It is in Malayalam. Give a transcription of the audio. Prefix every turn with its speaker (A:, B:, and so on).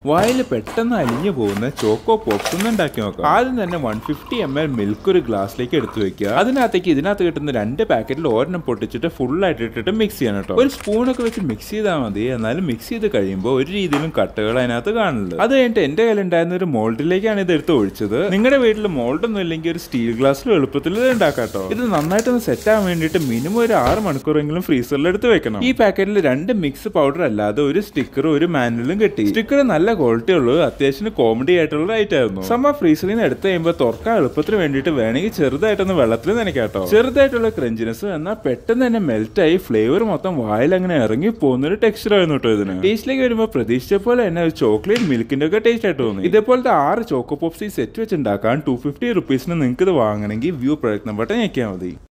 A: വായിൽ പെട്ടെന്ന് അലിഞ്ഞു പോകുന്ന ചോക്കോ പോപ്സ് ഒന്ന് ഉണ്ടാക്കി നോക്കാം ആദ്യം തന്നെ വൺ ഫിഫ്റ്റി എം എൽ മിൽക്ക് ഒരു ഗ്ലാസ്സിലേക്ക് എടുത്തു വെക്കുക അതിനകത്തേക്ക് ഇതിനകത്ത് കിട്ടുന്ന രണ്ട് പാക്കറ്റിൽ ഒരെണ്ണം പൊട്ടിച്ചിട്ട് full ആയിട്ട് ഇട്ടിട്ട് മിക്സ് ചെയ്യണം കേട്ടോ ഒരു സ്പൂണൊക്കെ വെച്ച് മിക്സ് ചെയ്താൽ മതി എന്നാലും മിക്സ് ചെയ്ത് കഴിയുമ്പോൾ ഒരു രീതിയിലും കട്ടുകൾ അതിനകത്ത് കാണില്ല അത് കഴിഞ്ഞിട്ട് എന്റെ കയ്യിൽ ഉണ്ടായിരുന്ന ഒരു മോൾഡിലേക്കാണ് ഇത് എടുത്ത് ഒഴിച്ചത് നിങ്ങളുടെ വീട്ടിൽ മോൾഡ് ഒന്നും ഇല്ലെങ്കിൽ ഒരു സ്റ്റീൽ ഗ്ലാസ്സിൽ എളുപ്പത്തിൽ ഇത് ഉണ്ടാക്കാട്ടോ ഇത് നന്നായിട്ടൊന്ന് സെറ്റ് ആവാൻ വേണ്ടിയിട്ട് മിനിമം ഒരു ആറ് മണിക്കൂറെങ്കിലും ഫ്രീസറിൽ എടുത്ത് വെക്കണം ഈ പാക്കറ്റിൽ രണ്ട് മിക്സ് പൗഡർ അല്ലാതെ ഒരു സ്റ്റിക്കറും ഒരു മാനുവലും കിട്ടി സ്റ്റിക്കർ നല്ല ക്വാളിറ്റി ഉള്ളത് അത്യാവശ്യം കോമഡി ആയിട്ടുള്ള റൈറ്റ് ആയിരുന്നു സമ്മ ഫ്രീസറിൽ നിന്ന് എടുത്ത് കഴിയുമ്പോൾ തുറക്കാൻ എളുപ്പത്തിന് വേണ്ടിയിട്ട് വേണമെങ്കിൽ ചെറുതായിട്ടൊന്ന് വെള്ളത്തിൽ നനയ്ക്കാട്ടോ ചെറുതായിട്ടുള്ള ക്രഞ്ചിനെസ് എന്നാൽ പെട്ടെന്ന് തന്നെ മെൽറ്റ് ആയി ഫ്ലേവർ മൊത്തം വായിൽ അങ്ങനെ ഇറങ്ങി പോകുന്ന ഒരു ടെക്സ്ചർ ആയിരുന്നു കേട്ടോ ഇതിന് ടേസ്റ്റിലേക്ക് വരുമ്പോൾ പ്രതീക്ഷിച്ച പോലെ തന്നെ ഒരു ചോക്ലേറ്റ് മിൽക്കിന്റെ ഒക്കെ ടേസ്റ്റ് ആയിട്ട് തോന്നി ഇതേപോലത്തെ ആറ് ചോക്കോ പോപ്സ് ഈ സെറ്റ് വെച്ചുണ്ടാക്കാൻ ടു ഫിഫ്റ്റി റുപ്പീസിന് നിങ്ങൾക്ക് ഇത് വാങ്ങണമെങ്കിൽ വ്യൂ പ്രൊഡക്റ്റ് ബട്ടൺ ഞെക്കിയാൽ മതി